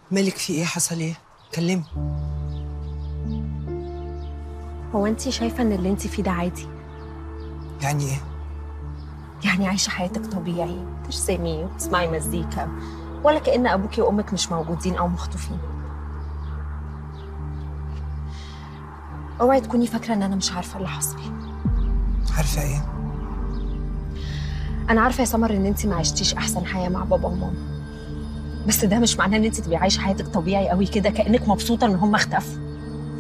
مالك في ايه حصل ايه كلمني هو انت شايفه ان اللي انت فيه ده عادي يعني ايه يعني عايشه حياتك طبيعي ترسمي وتسمعي مزيكا ولا كأن ابوكي وامك مش موجودين او مخطوفين اوعي تكوني فاكره ان انا مش عارفه اللي حصل عارفه ايه انا عارفه يا سمر ان انت ما عشتيش احسن حياه مع بابا وماما بس ده مش معناه ان انت تبقي عايشه حياتك طبيعي قوي كده كانك مبسوطه ان هم اختفوا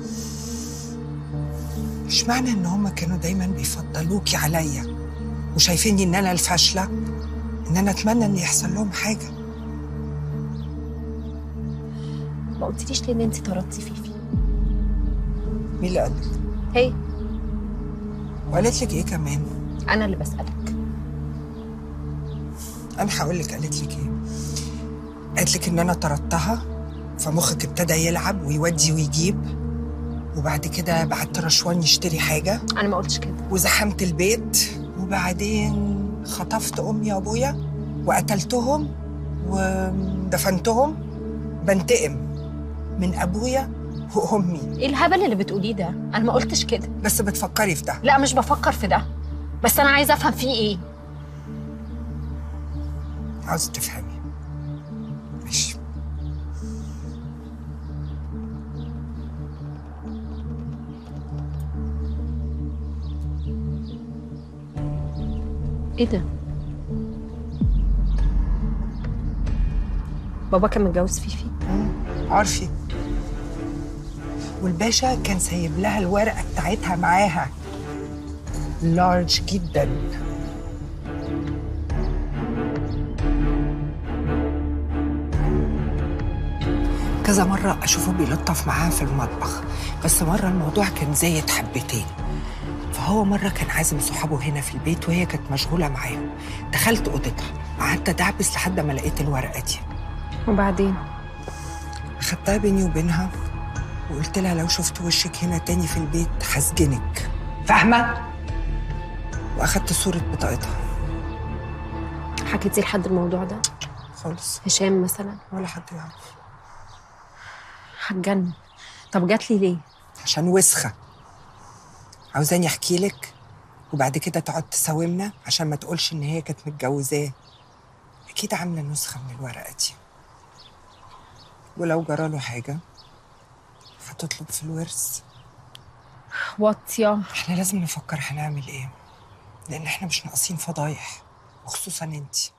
مش معنى ان هما كانوا دايما بيفضلوكي عليا وشايفيني ان انا الفاشله ان انا اتمنى ان يحصل لهم حاجه ما قلتليش ليه ان انت طردتي فيفي مين اللي قالك هي وقالت لك ايه كمان انا اللي بسالك انا هقول لك قالت لك ايه قالت لك ان انا طردتها فمخك ابتدى يلعب ويودي ويجيب وبعد كده بعت رشوان يشتري حاجه انا ما قلتش كده وزحمت البيت وبعدين خطفت امي وابويا وقتلتهم ودفنتهم بنتقم من ابويا وامي ايه الهبل اللي بتقوليه ده انا ما قلتش كده بس بتفكري في ده لا مش بفكر في ده بس انا عايزه افهم فيه ايه عاوزه تفهمي ماشي ايه ده بابا كان متجوز فيفي عارفي والباشا كان سايب لها الورقه بتاعتها معاها لارج جدا كذا مرة أشوفه بيلطف معاها في المطبخ بس مرة الموضوع كان زايد حبتين فهو مرة كان عازم صحابه هنا في البيت وهي كانت مشغولة معاهم دخلت أوضتها قعدت أدعبس لحد ما لقيت الورقة دي وبعدين أخدتها بيني وبينها وقلت لها لو شفت وشك هنا تاني في البيت هسجنك فاهمة؟ وأخدت صورة بطاقتها حكيتي لحد الموضوع ده خالص هشام مثلا ولا حد يعرف هتجنن طب جات لي ليه عشان وسخة عاوزاني أحكي لك وبعد كده تقعد تساومنا عشان ما تقولش إن هي كانت متجوزاه أكيد عاملة نسخة من الورقة دي ولو جراله حاجة هتطلب في الورث واطيه احنا لازم نفكر هنعمل ايه لان احنا مش ناقصين فضايح وخصوصا انتي